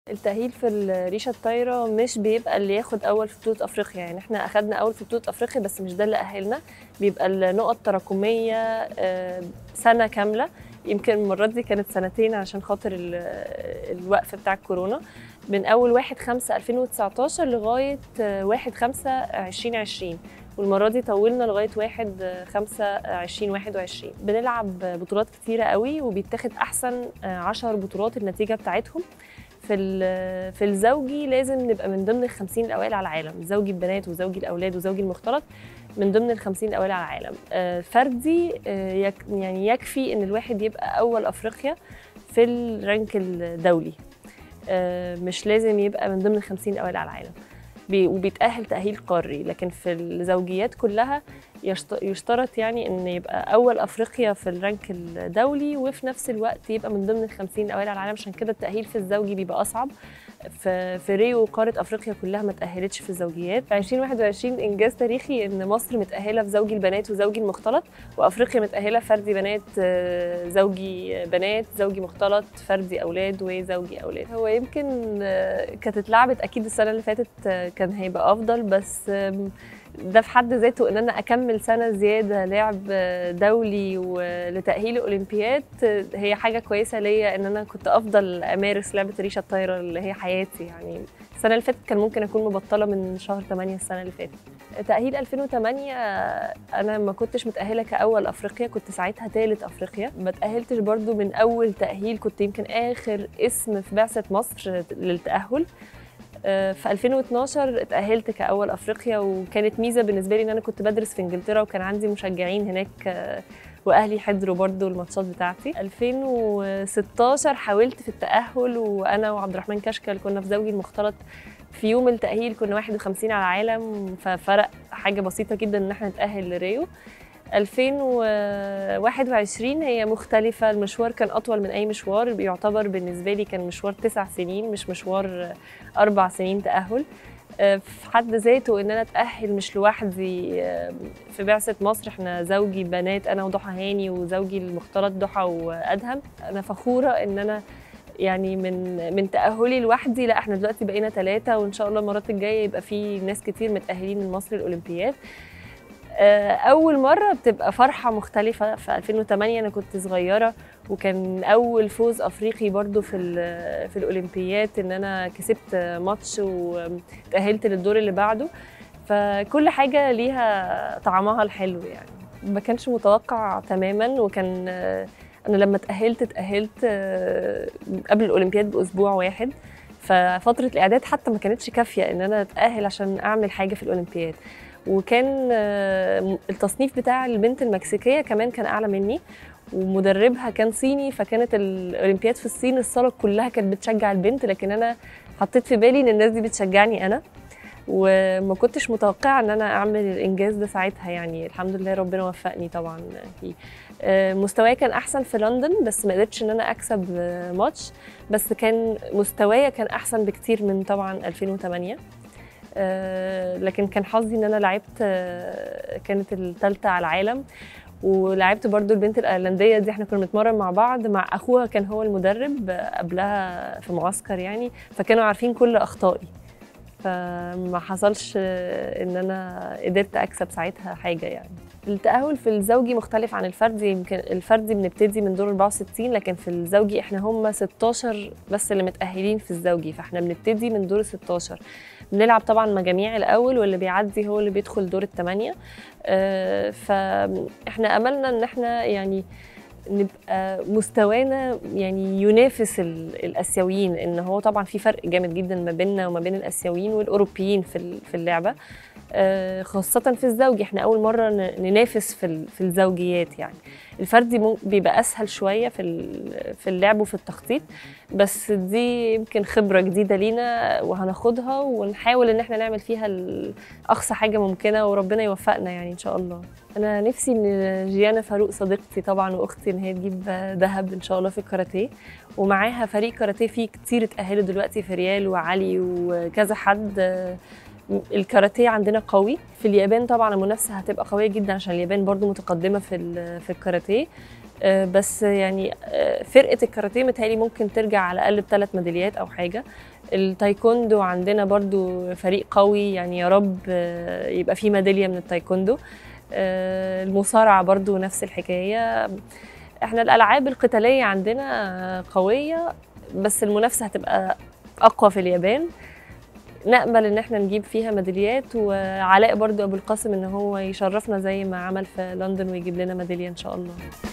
التأهيل في الريشة الطايرة مش بيبقى اللي ياخد أول في بطولة أفريقيا يعني احنا أخدنا أول في بطولة أفريقيا بس مش ده اللي أهلنا بيبقى النقط تراكمية آه، سنة كاملة يمكن المرة دي كانت سنتين عشان خاطر ال- الوقف بتاع الكورونا من أول 1 5 2019 لغاية آه، 1 5 2020 والمرة دي طولنا لغاية 1 5 2021 بنلعب بطولات كتيرة قوي وبيتاخد أحسن آه، 10 بطولات النتيجة بتاعتهم في ال- في الزوجي لازم نبقى من ضمن ال 50 الاوائل على العالم زوجي البنات وزوجي الاولاد وزوجي المختلط من ضمن ال 50 الاوائل على العالم آه، فردي آه، يك- يعني يكفي ان الواحد يبقى اول افريقيا في الرانك الدولي آه، مش لازم يبقى من ضمن ال 50 الاوائل على العالم بي- وبيتأهل تأهيل قاري لكن في الزوجيات كلها يشت- يشترط يعني ان يبقى اول افريقيا في الرانك الدولي وفي نفس الوقت يبقى من ضمن ال 50 الاوائل على العالم عشان كده التأهيل في الزوجي بيبقى اصعب في في ريو قاره افريقيا كلها ما تاهلتش في الزوجيات في 2021 انجاز تاريخي ان مصر متاهله في زوجي البنات وزوجي المختلط وافريقيا متاهله فردي بنات آه، زوجي بنات زوجي مختلط فردي اولاد وزوجي اولاد هو يمكن آه، كانت اتلعبت اكيد السنه اللي فاتت آه، كان هيبقى افضل بس آم، ده في حد ذاته ان انا اكمل سنه زياده لعب آه، دولي ولتاهيل اولمبياد آه، هي حاجه كويسه ليا ان انا كنت افضل امارس لعبه الريشه الطايره اللي هي حياتي يعني السنه اللي فاتت كان ممكن اكون مبطله من شهر 8 السنه اللي فاتت تأهيل 2008 آه، أنا ما كنتش متأهلة كأول أفريقيا كنت ساعتها ثالث أفريقيا ما تأهلتش برضو من أول تأهيل كنت يمكن آخر اسم في بعثة مصر للتأهل آه، في 2012 اتأهلت كأول أفريقيا وكانت ميزة بالنسبة لي إن أنا كنت بدرس في إنجلترا وكان عندي مشجعين هناك آه، وأهلي حضروا برضو الماتشات بتاعتي 2016 حاولت في التأهل وأنا وعبد الرحمن كشكل كنا في زوجي المختلط في يوم التأهيل كنا 51 على العالم ففرق حاجة بسيطة جدا إن احنا نتأهل لريو 2021 هي مختلفة المشوار كان أطول من أي مشوار بيعتبر بالنسبة لي كان مشوار تسع سنين مش مشوار أربع سنين تأهل آه، في حد ذاته إن أنا أتأهل مش لوحدي آه، في بعثة مصر إحنا زوجي بنات أنا وضحى هاني وزوجي المختلط ضحى وأدهم أنا فخورة إن أنا يعني من من تأهلي لوحدي لا احنا دلوقتي بقينا ثلاثة وإن شاء الله المرات الجاية يبقى في ناس كتير متأهلين من مصر الأولمبياد آه، أول مرة بتبقى فرحة مختلفة في 2008 أنا كنت صغيرة وكان أول فوز أفريقي برضو في ال- في الأولمبياد إن أنا كسبت ماتش وتأهلت للدور اللي بعده فكل حاجة ليها طعمها الحلو يعني ما كانش متوقع تماما وكان آه، أنا لما تأهلت تأهلت آه، قبل الأولمبياد بأسبوع واحد ففترة الإعداد حتى ما كانتش كافية إن أنا أتأهل عشان أعمل حاجة في الأولمبياد وكان آه، التصنيف بتاع البنت المكسيكيه كمان كان اعلى مني ومدربها كان صيني فكانت الاولمبياد في الصين الصاله كلها كانت بتشجع البنت لكن انا حطيت في بالي ان الناس دي بتشجعني انا وما كنتش متوقعه ان انا اعمل الانجاز ده ساعتها يعني الحمد لله ربنا وفقني طبعا فيه آه، مستواي كان احسن في لندن بس ما قدرتش ان انا اكسب آه، ماتش بس كان مستوايا كان احسن بكتير من طبعا 2008 آه، لكن كان حظي ان انا لعبت آه، كانت الثالثه على العالم ولعبت برضو البنت الايرلنديه دي احنا كنا بنتمرن مع بعض مع اخوها كان هو المدرب آه، قبلها في معسكر يعني فكانوا عارفين كل اخطائي فما حصلش آه، ان انا قدرت اكسب ساعتها حاجه يعني التأهل في الزوجي مختلف عن الفردي يمكن الفردي بنبتدي من دور 64 لكن في الزوجي احنا هم 16 بس اللي متأهلين في الزوجي فاحنا بنبتدي من دور 16 بنلعب طبعا مجاميع الاول واللي بيعدي هو اللي بيدخل دور الثمانيه آه، فاحنا املنا ان احنا يعني نبقى مستوانا يعني ينافس ال- الاسيويين ان هو طبعا في فرق جامد جدا ما بيننا وما بين الاسيويين والاوروبيين في ال- في اللعبه آه، خاصة في الزوجي احنا أول مرة ن- ننافس في ال- في الزوجيات يعني الفردي مم- بيبقى أسهل شوية في ال- في اللعب وفي التخطيط بس دي يمكن خبرة جديدة لينا وهناخدها ونحاول إن احنا نعمل فيها ال- أقصى حاجة ممكنة وربنا يوفقنا يعني إن شاء الله أنا نفسي إن جيانا فاروق صديقتي طبعا وأختي إن هي تجيب ذهب إن شاء الله في الكاراتيه ومعاها فريق كاراتيه فيه كتير اتأهلوا دلوقتي في ريال وعلي وكذا حد آه، الكاراتيه عندنا قوي في اليابان طبعا المنافسه هتبقى قويه جدا عشان اليابان برضو متقدمه في ال- في الكاراتيه آه، بس يعني آه، فرقه الكاراتيه متهيألي ممكن ترجع على الاقل بثلاث ميداليات او حاجه التايكوندو عندنا برضو فريق قوي يعني يا رب آه، يبقى فيه ميداليه من التايكوندو آه، المصارعه برضو نفس الحكايه احنا الالعاب القتاليه عندنا قويه بس المنافسه هتبقى اقوى في اليابان نأمل ان احنا نجيب فيها ميداليات وعلاء برضو ابو القاسم ان هو يشرفنا زي ما عمل في لندن ويجيب لنا ميداليه ان شاء الله